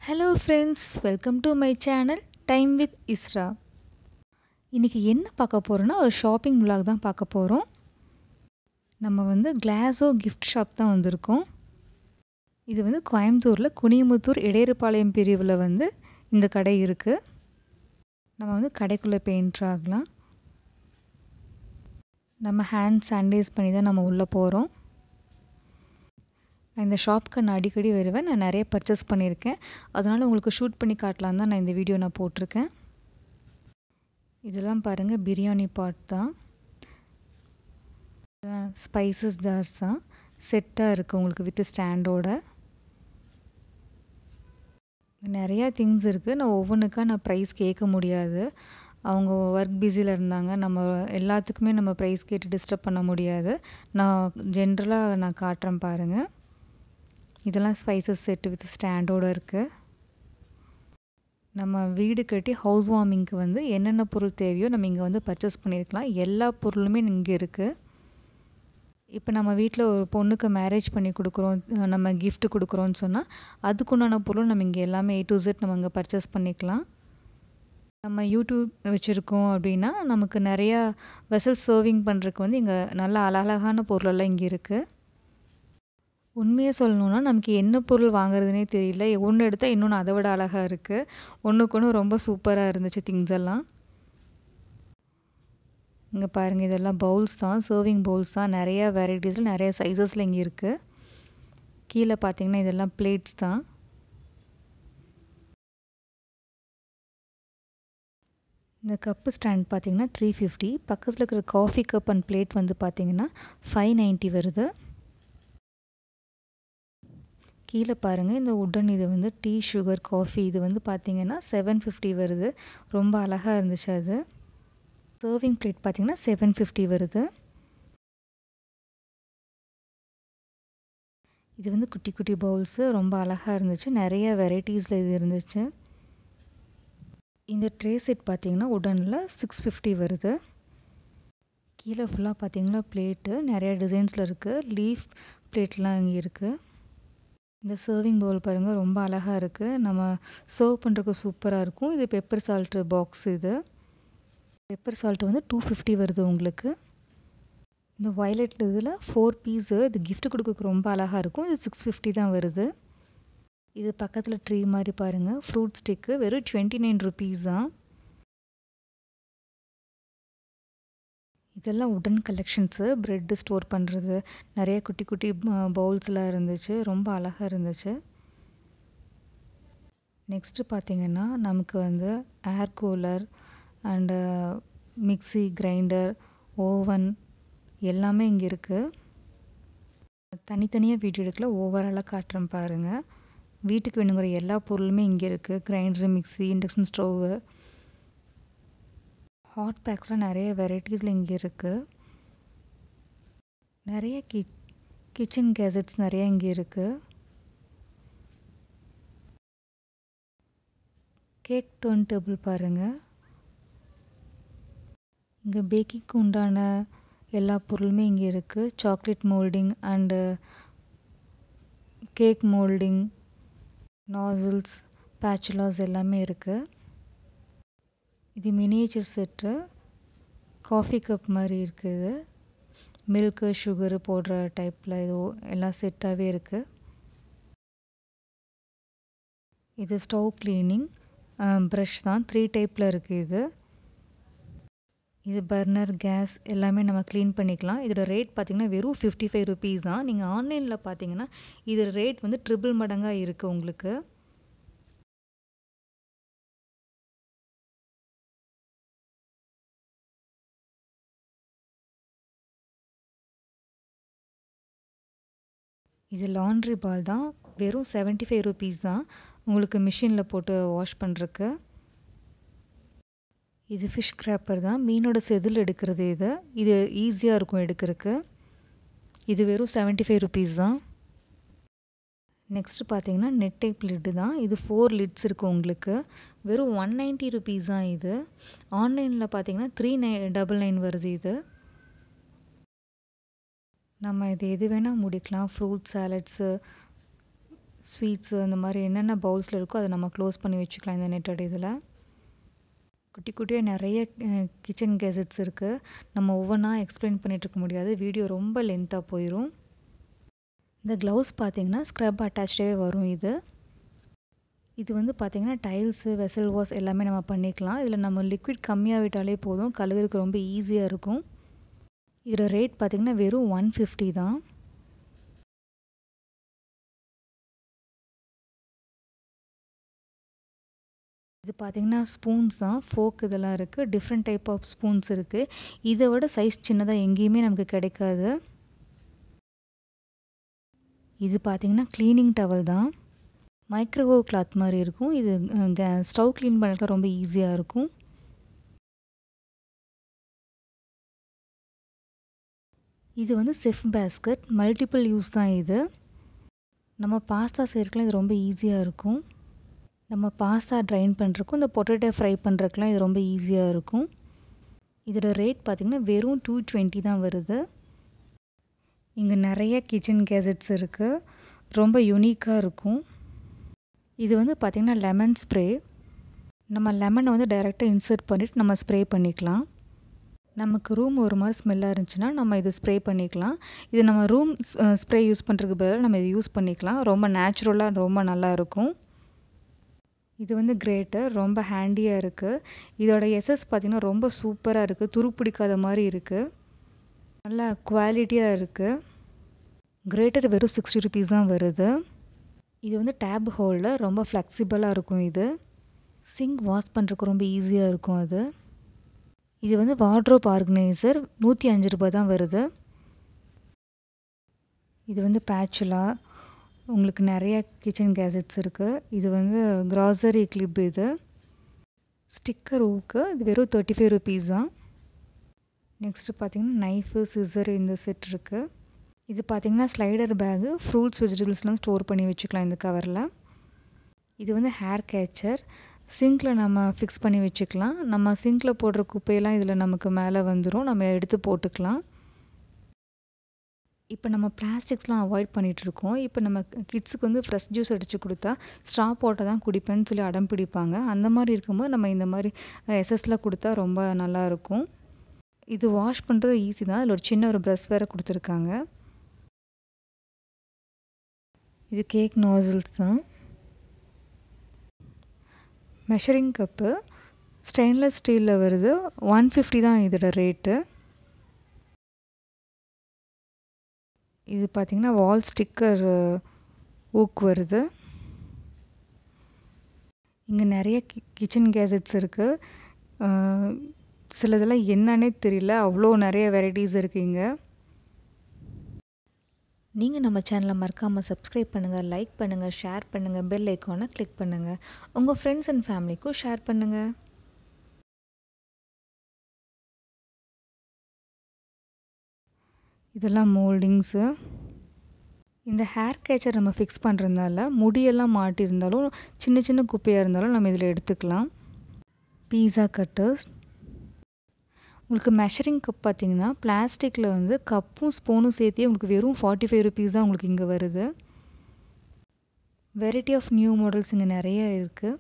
hello friends welcome to my channel time with Isra இன்றைக்கி என்ன பார்க்க போகிறோன்னா ஒரு ஷாப்பிங் vlog தான் பார்க்க போகிறோம் நம்ம வந்து கிளாஸோ gift ஷாப் தான் வந்திருக்கோம் இது வந்து கோயம்புத்தூரில் குனியமுத்தூர் இடையறுபாளையம் பிரிவில் வந்து இந்த கடை இருக்குது நம்ம வந்து கடைக்குள்ளே பெயிண்ட் ஆகலாம் நம்ம ஹேண்ட் சானிடைஸ் பண்ணி தான் நம்ம உள்ளே போகிறோம் நான் இந்த ஷாப்க்கு நான் அடிக்கடி வருவேன் நான் நிறைய பர்ச்சேஸ் பண்ணியிருக்கேன் அதனால் உங்களுக்கு ஷூட் பண்ணி காட்டலாம் தான் நான் இந்த வீடியோ நான் போட்டிருக்கேன் இதெல்லாம் பாருங்கள் பிரியாணி பாட் தான் ஸ்பைசஸ் ஜார்ஸ் தான் செட்டாக இருக்குது உங்களுக்கு வித் ஸ்டாண்டோட நிறையா திங்ஸ் இருக்குது நான் ஒவ்வொன்றுக்கா நான் ப்ரைஸ் கேட்க முடியாது அவங்க ஒர்க் பிஸியில் இருந்தாங்க நம்ம எல்லாத்துக்குமே நம்ம ப்ரைஸ் கேட்டு டிஸ்டர்ப் பண்ண முடியாது நான் ஜென்ரலாக நான் காட்டுறேன் பாருங்கள் இதெல்லாம் ஸ்பைசஸ் செட்டு வித் ஸ்டாண்டோடு இருக்குது நம்ம வீடு கட்டி ஹவுஸ் வார்மிங்க்கு வந்து என்னென்ன பொருள் தேவையோ நம்ம இங்கே வந்து பர்ச்சேஸ் பண்ணியிருக்கலாம் எல்லா பொருளுமே இங்கே இருக்குது இப்போ நம்ம வீட்டில் ஒரு பொண்ணுக்கு மேரேஜ் பண்ணி கொடுக்குறோம் நம்ம gift கொடுக்குறோன்னு சொன்னால் அதுக்குண்டான பொருள் நம்ம இங்கே எல்லாமே ஏ டு Z நம்ம இங்கே பர்ச்சேஸ் பண்ணிக்கலாம் நம்ம யூடியூப் வச்சுருக்கோம் அப்படின்னா நமக்கு நிறையா வெசல் சர்விங் பண்ணுறதுக்கு வந்து இங்கே நல்ல அழகழகான பொருளெல்லாம் இங்கே இருக்குது உண்மையை சொல்லணுன்னா நமக்கு என்ன பொருள் வாங்குறதுனே தெரியல ஒன்று எடுத்தால் இன்னொன்று அதை விட அழகாக இருக்குது ஒன்றுக்கு ஒன்று ரொம்ப சூப்பராக இருந்துச்சு திங்ஸ் எல்லாம் இங்கே பாருங்கள் இதெல்லாம் பவுல்ஸ் தான் சர்விங் பவுல்ஸ் தான் நிறையா வெரைட்டிஸில் நிறைய சைஸஸில் இங்கே இருக்குது கீழே பார்த்தீங்கன்னா இதெல்லாம் பிளேட்ஸ் தான் இந்த கப்பு ஸ்டாண்ட் பார்த்தீங்கன்னா த்ரீ ஃபிஃப்டி பக்கத்தில் இருக்கிற காஃபி கப் அண்ட் பிளேட் வந்து பார்த்தீங்கன்னா ஃபைவ் நைன்ட்டி வருது கீழே பாருங்கள் இந்த உடன் இது வந்து டீ சுகர் காஃபி இது வந்து பார்த்தீங்கன்னா செவன் ஃபிஃப்டி வருது ரொம்ப அழகாக இருந்துச்சு அது சர்விங் பிளேட் பார்த்தீங்கன்னா செவன் ஃபிஃப்டி வருது இது வந்து குட்டி குட்டி பவுல்ஸு ரொம்ப அழகாக இருந்துச்சு நிறைய வெரைட்டிஸில் இது இருந்துச்சு இந்த ட்ரே செட் பார்த்தீங்கன்னா உடனில் சிக்ஸ் ஃபிஃப்டி வருது கீழே ஃபுல்லாக பார்த்தீங்கன்னா பிளேட்டு நிறைய டிசைன்ஸில் இருக்குது லீஃப் பிளேட்லாம் இங்கே இருக்குது இந்த சர்விங் பவுல் பாருங்கள் ரொம்ப அழகாக இருக்குது நம்ம சர்வ் பண்ணுறதுக்கு சூப்பராக இருக்கும் இது பெப்பர் சால்ட்டு பாக்ஸ் இது பெப்பர் சால்ட் வந்து டூ ஃபிஃப்டி வருது உங்களுக்கு இந்த வயலட் இதில் ஃபோர் பீஸு இது கிஃப்ட் கொடுக்கறதுக்கு ரொம்ப அழகாக இருக்கும் இது சிக்ஸ் ஃபிஃப்டி தான் வருது இது பக்கத்தில் ட்ரீ மாதிரி பாருங்கள் ஃப்ரூட் ஸ்டிக்கு வெறும் டுவெண்ட்டி நைன் ருபீஸ் தான் இதெல்லாம் உடன் கலெக்ஷன்ஸு ப்ரெட்டு ஸ்டோர் பண்ணுறது நிறைய குட்டி குட்டி பவுல்ஸ்லாம் இருந்துச்சு ரொம்ப அழகாக இருந்துச்சு நெக்ஸ்ட்டு பார்த்திங்கன்னா நமக்கு வந்து air cooler and mixie grinder oven எல்லாமே இங்கே இருக்குது தனித்தனியாக வீடியோ எடுக்கல ஓவராலாக காட்டுறேன் பாருங்கள் வீட்டுக்கு வேணுங்கிற எல்லா பொருளுமே இங்கே இருக்குது grinder mixie induction stove hot பேக்ஸ்லாம் நிறைய வெரைட்டிஸில் இங்கே இருக்குது நிறைய கி கிச்சன் கேசட்ஸ் நிறைய இங்கே இருக்குது கேக் டர்ன் டேபிள் பாருங்கள் இங்கே பேக்கிங்க்கு உண்டான எல்லா பொருளுமே இங்கே இருக்குது chocolate moulding and cake moulding nozzles பேச்சுலாஸ் எல்லாமே இருக்குது இது மினியேச்சர் செட்டு காஃபி கப் மாதிரி இருக்குது மில்க்கு சுகரு போடுற டைப்பில் இது எல்லாம் செட்டாகவே இருக்குது இது ஸ்டவ் க்ளீனிங் ப்ரஷ் தான் த்ரீ டைப்பில் இருக்குது இது இது பர்னர் கேஸ் எல்லாமே நம்ம க்ளீன் பண்ணிக்கலாம் இதோட ரேட் பார்த்திங்கன்னா வெறும் ஃபிஃப்டி ஃபைவ் ருபீஸ் தான் நீங்கள் ஆன்லைனில் பார்த்தீங்கன்னா இது ரேட் வந்து ட்ரிபிள் மடங்காக இருக்குது உங்களுக்கு இது லாண்ட்ரி பால் தான் வெறும் செவன்ட்டி ஃபைவ் ருபீஸ் தான் உங்களுக்கு மிஷினில் போட்டு வாஷ் பண்ணுறக்கு இது ஃபிஷ் கிராப்பர் தான் மீனோட செதில் எடுக்கிறது இது இது ஈஸியாக இருக்கும் எடுக்கிறதுக்கு இது வெறும் செவன்ட்டி ஃபைவ் ருபீஸ் தான் நெக்ஸ்ட்டு பார்த்தீங்கன்னா நெட் டைப் லிட்டு தான் இது ஃபோர் லிட்ஸ் இருக்குது உங்களுக்கு வெறும் ஒன் நைன்ட்டி ருபீஸ் தான் இது ஆன்லைனில் பார்த்தீங்கன்னா த்ரீ நை டபுள் நைன் வருது இது நம்ம இது எது வேணால் முடிக்கலாம் ஃப்ரூட் சாலட்ஸு ஸ்வீட்ஸு அந்த மாதிரி என்னென்ன பவுல்ஸில் இருக்கோ அதை நம்ம க்ளோஸ் பண்ணி வச்சுக்கலாம் இந்த நெட்டட் இதில் குட்டி குட்டியாக நிறைய கிச்சன் கெசட்ஸ் இருக்குது நம்ம ஒவ்வொன்றா எக்ஸ்பிளைன் பண்ணிகிட்டு இருக்க முடியாது வீடியோ ரொம்ப லென்த்தாக போயிடும் இந்த க்ளவுஸ் பார்த்திங்கன்னா ஸ்க்ரப் அட்டாச்டே வரும் இது இது வந்து பார்த்திங்கன்னா டைல்ஸு வெசல் வாஷ் எல்லாமே நம்ம பண்ணிக்கலாம் இதில் நம்ம லிக்விட் கம்மியாக விட்டாலே போதும் கழுகுறதுக்கு ரொம்ப ஈஸியாக இருக்கும் இதோட ரேட் பார்த்திங்கன்னா வெறும் ஒன் ஃபிஃப்டி தான் இது பார்த்திங்கன்னா ஸ்பூன்ஸ் தான் ஃபோக் இதெல்லாம் இருக்குது டிஃப்ரெண்ட் டைப் ஆஃப் ஸ்பூன்ஸ் இருக்குது இதை விட சைஸ் சின்னதாக எங்கேயுமே நமக்கு கிடைக்காது இது பார்த்திங்கன்னா க்ளீனிங் டவல் தான் மைக்ரோவேவ் கிளாத் மாதிரி இருக்கும் இது ஸ்டவ் க்ளீன் பண்ணுறதுக்கு ரொம்ப ஈஸியாக இருக்கும் இது வந்து செஃப் பேஸ்கட் மல்டிபிள் யூஸ் தான் இது நம்ம பாஸ்தா செய்கிறதுக்குலாம் இது ரொம்ப ஈஸியாக இருக்கும் நம்ம பாஸ்தா ட்ரைன் பண்ணுறக்கும் இந்த பொட்டேட்டோ ஃப்ரை பண்ணுறதுக்குலாம் இது ரொம்ப ஈஸியாக இருக்கும் இதோட ரேட் பார்த்திங்கன்னா வெறும் டூ டுவெண்ட்டி தான் வருது இங்கே நிறைய கிச்சன் கேசட்ஸ் இருக்குது ரொம்ப யூனிக்காக இருக்கும் இது வந்து பார்த்திங்கன்னா லெமன் ஸ்ப்ரே நம்ம லெமனை வந்து டைரெக்டாக இன்சர்ட் பண்ணிவிட்டு நம்ம ஸ்ப்ரே பண்ணிக்கலாம் நமக்கு ரூம் ஒரு மாதிரி ஸ்மெல்லாக இருந்துச்சுன்னா நம்ம இது ஸ்ப்ரே பண்ணிக்கலாம் இது நம்ம ரூம் ஸ்ப்ரே யூஸ் பண்ணுறதுக்கு பதிலாக நம்ம இது யூஸ் பண்ணிக்கலாம் ரொம்ப நேச்சுரலாக ரொம்ப நல்லா இருக்கும் இது வந்து கிரேட்டர் ரொம்ப ஹேண்டியாக இருக்குது இதோட எஸ்எஸ் பார்த்திங்கன்னா ரொம்ப சூப்பராக இருக்குது துரு பிடிக்காத மாதிரி இருக்குது நல்லா குவாலிட்டியாக இருக்குது கிரேட்டர் வெறும் சிக்ஸ்டி ருபீஸ் தான் வருது இது வந்து டேப் ஹோல்டர் ரொம்ப ஃப்ளெக்சிபிளாக இருக்கும் இது சிங்க் வாஷ் பண்ணுறதுக்கு ரொம்ப ஈஸியாக இருக்கும் அது இது வந்து வார்ட்ரோப் ஆர்கனைசர் நூற்றி அஞ்சு ரூபாய் தான் வருது இது வந்து பேச்சுலா உங்களுக்கு நிறைய கிச்சன் கேசட்ஸ் இருக்குது இது வந்து க்ராசரி கிளிப் இது ஸ்டிக்கர் ஊக்கு இது வெறும் தேர்ட்டி ஃபைவ் ருபீஸ் தான் நெக்ஸ்ட்டு பார்த்திங்கன்னா நைஃபு சிசர் இந்த செட் இருக்குது இது பார்த்திங்கன்னா ஸ்லைடர் பேகு ஃப்ரூட்ஸ் வெஜிடபிள்ஸ்லாம் ஸ்டோர் பண்ணி வச்சுக்கலாம் இந்த கவரில் இது வந்து ஹேர் கேச்சர் சிங்கில் நம்ம ஃபிக்ஸ் பண்ணி வச்சுக்கலாம் நம்ம சிங்கில் போடுற குப்பையெல்லாம் இதில் நமக்கு மேலே வந்துடும் நம்ம எடுத்து போட்டுக்கலாம் இப்போ நம்ம பிளாஸ்டிக்ஸ்லாம் அவாய்ட் பண்ணிகிட்ருக்கோம் இப்போ நம்ம கிட்ஸுக்கு வந்து ஃப்ரெஷ் ஜூஸ் அடித்து கொடுத்தா ஸ்ட்ரா போட்டால் தான் குடிப்பேன்னு சொல்லி அடம் பிடிப்பாங்க அந்த மாதிரி இருக்கும்போது நம்ம இந்த மாதிரி எஸ்எஸ்லாம் கொடுத்தா ரொம்ப நல்லாயிருக்கும் இது வாஷ் பண்ணுறது ஈஸி தான் அதில் ஒரு சின்ன ஒரு ப்ரஷ் வேறு கொடுத்துருக்காங்க இது கேக் நாசில்ஸ் தான் மெஷரிங் கப்பு ஸ்டெயின்லெஸ் ஸ்டீலில் வருது ஒன் ஃபிஃப்டி தான் இதோட ரேட்டு இது பார்த்திங்கன்னா வால் ஸ்டிக்கர் ஊக் வருது இங்கே நிறைய கி கிச்சன் கேசட்ஸ் இருக்குது சிலதெல்லாம் என்னன்னே தெரியல அவ்வளோ நிறைய வெரைட்டிஸ் இருக்குது இங்கே நீங்கள் நம்ம சேனலை மறக்காமல் சப்ஸ்கிரைப் பண்ணுங்கள் லைக் பண்ணுங்கள் ஷேர் பண்ணுங்கள் பெல் ஐக்கானை கிளிக் பண்ணுங்கள் உங்கள் ஃப்ரெண்ட்ஸ் அண்ட் ஃபேமிலிக்கும் ஷேர் பண்ணுங்கள் இதெல்லாம் மோல்டிங்ஸு இந்த ஹேர் கேச்சர் நம்ம ஃபிக்ஸ் பண்ணுறதுனால முடியெல்லாம் மாட்டியிருந்தாலும் சின்ன சின்ன குப்பையாக இருந்தாலும் நம்ம இதில் எடுத்துக்கலாம் பீஸா கட்டர்ஸ் உங்களுக்கு மெஷரிங் கப் பார்த்தீங்கன்னா பிளாஸ்டிக்கில் வந்து கப்பும் ஸ்பூனும் சேர்த்தே உங்களுக்கு வெறும் ஃபார்ட்டி ஃபைவ் ருபீஸ் தான் உங்களுக்கு இங்கே வருது வெரைட்டி ஆஃப் நியூ மாடல்ஸ் இங்கே நிறைய இருக்குது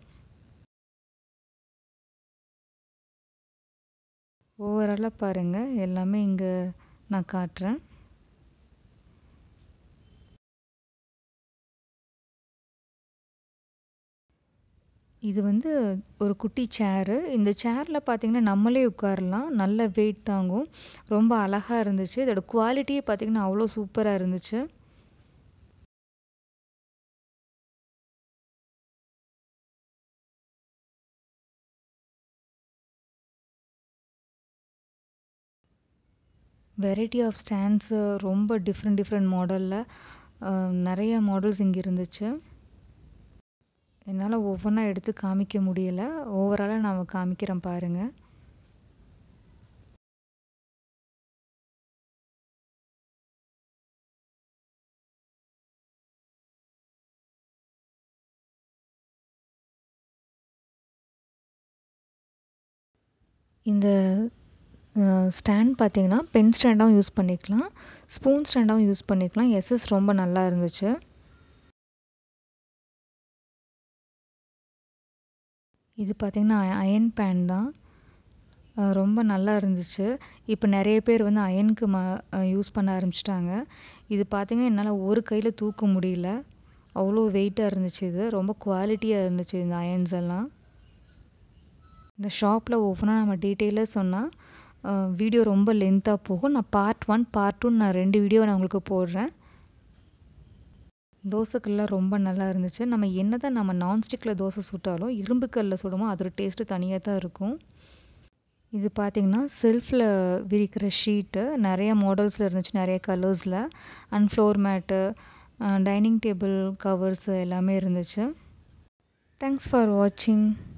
ஓவராலாக பாருங்கள் எல்லாமே இங்கே நான் காட்டுறேன் இது வந்து ஒரு குட்டி சேரு இந்த சேரில் பார்த்திங்கன்னா நம்மளே உட்காரலாம் நல்ல வெயிட் தாங்கும் ரொம்ப அழகாக இருந்துச்சு இதோட குவாலிட்டியே பார்த்திங்கன்னா அவ்வளோ சூப்பராக இருந்துச்சு வெரைட்டி ஆஃப் ஸ்டாண்ட்ஸு ரொம்ப டிஃப்ரெண்ட் டிஃப்ரெண்ட் மாடலில் நிறைய மாடல்ஸ் இங்கே இருந்துச்சு என்னால் ஒவ்வொன்றா எடுத்து காமிக்க முடியலை ஓவராலாக நான் காமிக்கிறேன் பாருங்கள் இந்த ஸ்டாண்ட் பார்த்தீங்கன்னா பென் ஸ்டாண்டாகவும் யூஸ் பண்ணிக்கலாம் ஸ்பூன் ஸ்டாண்டாகவும் யூஸ் பண்ணிக்கலாம் எஸ்எஸ் ரொம்ப நல்லா இருந்துச்சு இது பார்த்திங்கன்னா அயன் பேன் தான் ரொம்ப நல்லா இருந்துச்சு இப்போ நிறைய பேர் வந்து அயனுக்கு ம யூஸ் பண்ண ஆரம்பிச்சிட்டாங்க இது பார்த்திங்கன்னா என்னால் ஒரு கையில் தூக்க முடியல அவ்வளோ வெயிட்டாக இருந்துச்சு இது ரொம்ப குவாலிட்டியாக இருந்துச்சு இந்த அயன்ஸ் எல்லாம் இந்த ஷாப்பில் ஒவ்வொன்றா நம்ம டீட்டெயிலாக சொன்னால் வீடியோ ரொம்ப லென்த்தாக போகும் நான் பார்ட் ஒன் பார்ட் டூ நான் ரெண்டு வீடியோ நான் உங்களுக்கு போடுறேன் தோசைக்கல்லாம் ரொம்ப நல்லா இருந்துச்சு நம்ம என்ன தான் நம்ம நான்ஸ்டிக்கில் தோசை சுட்டாலும் இரும்பு கல்லில் சுடுமோ அதோட டேஸ்ட்டு தனியாக தான் இருக்கும் இது பார்த்திங்கன்னா செல்ஃபில் விரிக்கிற ஷீட்டு நிறைய மாடல்ஸில் இருந்துச்சு நிறைய கலர்ஸில் and floor mat dining table covers எல்லாமே இருந்துச்சு தேங்க்ஸ் ஃபார் வாட்சிங்